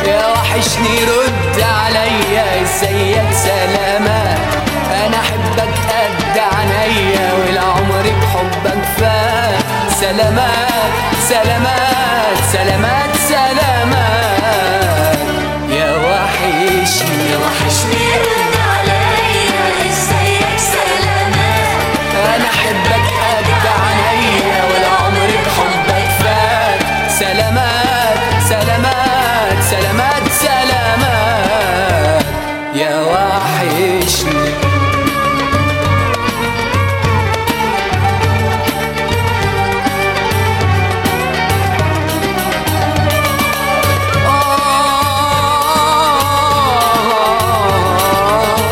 يا وحشني رد عليا ازيك سلامات انا احبك قد عينيا والعمر بحبك فات سلامات سلامات سلامات سلامات يا وحشني يا وحشني رد عليا ازيك سلامات انا احبك قد عينيا والعمر بحبك فات سلامات سلامات سلامات سلامات يا وحشني آه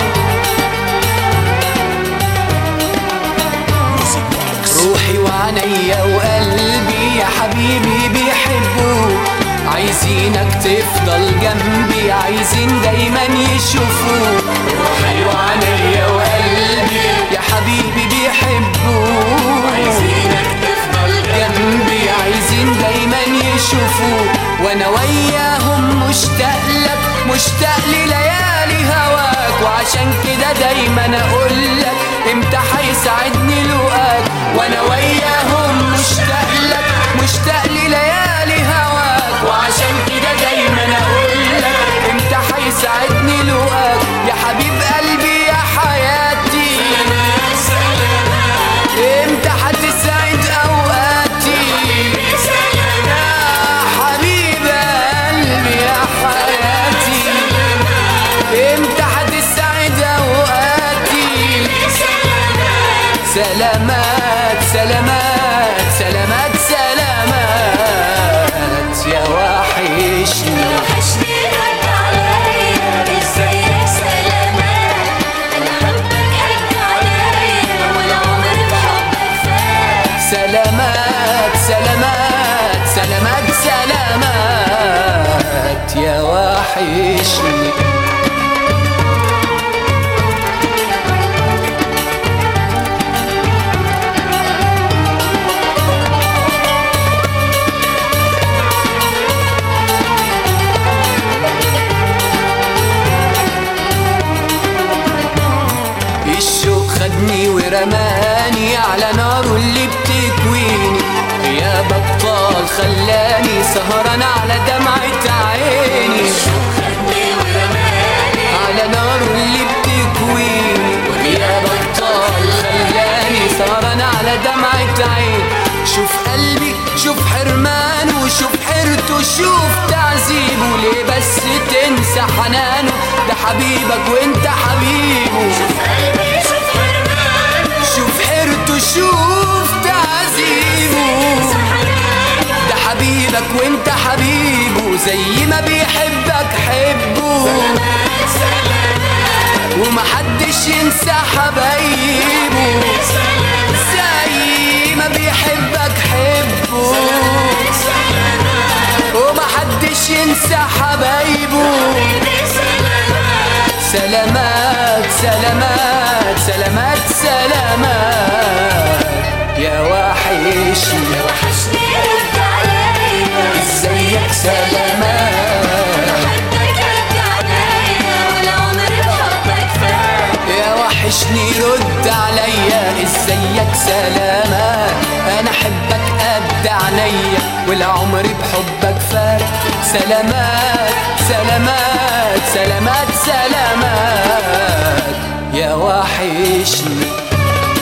روحي وعينيا وقلبي يا حبيبي بيحبوك عايزينك تفضل جنبي عايزين دايما يشوفوك روحي وعينيا وقلبي يا حبيبي بيحبوك عايزينك تفضل جنبي عايزين دايما يشوفوك وانا وياهم مشتاق لك مشتاق لليالي هواك وعشان كده دايما اقول لك امتى هيسعدني لقاك وانا وياهم مشتاق لك مشتاق لليالي هواك وعشان كده دايما اقول لك امتى هيسعدني لقاك يا حبيب قلبي يا حياتي امتى هتسعد اوقاتي يا حبيب قلبي يا حياتي امتى هتسعد اوقاتي سلامات سلامات سلامات سلامات يا وحشني وحشني رد عليا ازيك سلامات انا حبك حب عليا والعمر بحبك فات سلامات سلامات سلامات سلامات يا وحشني الشوق خدني ورماني على ناره اللي بتكويني يا بطال خلاني سهران على دمعة عيني خدني ورماني على ناره اللي بتكويني يا بطال خلاني سهران على دمعة عيني شوف قلبي شوف حرمانه شوف حيرته شوف تعذيبه ليه بس تنسى حنانه ده حبيبك وانت حبيبه قلبي شوف حرمان شوف حيرته شوف تعذيبه ده حبيبك وانت حبيبه زي ما بيحبك حبه ومحدش ينسى حبايبه زي ما بيحبك حبه ومحدش ينسى حبايبه سلامات سلامات سلامات سلامات يا وحشني وحشني رد عليا ازيك سلامات حبك رد عليا والعمر بحبك فات يا وحشني رد عليا ازيك سلامات انا احبك قد عينيا والعمر بحبك فات سلامات سلامات سلامات سلامات يا وحشني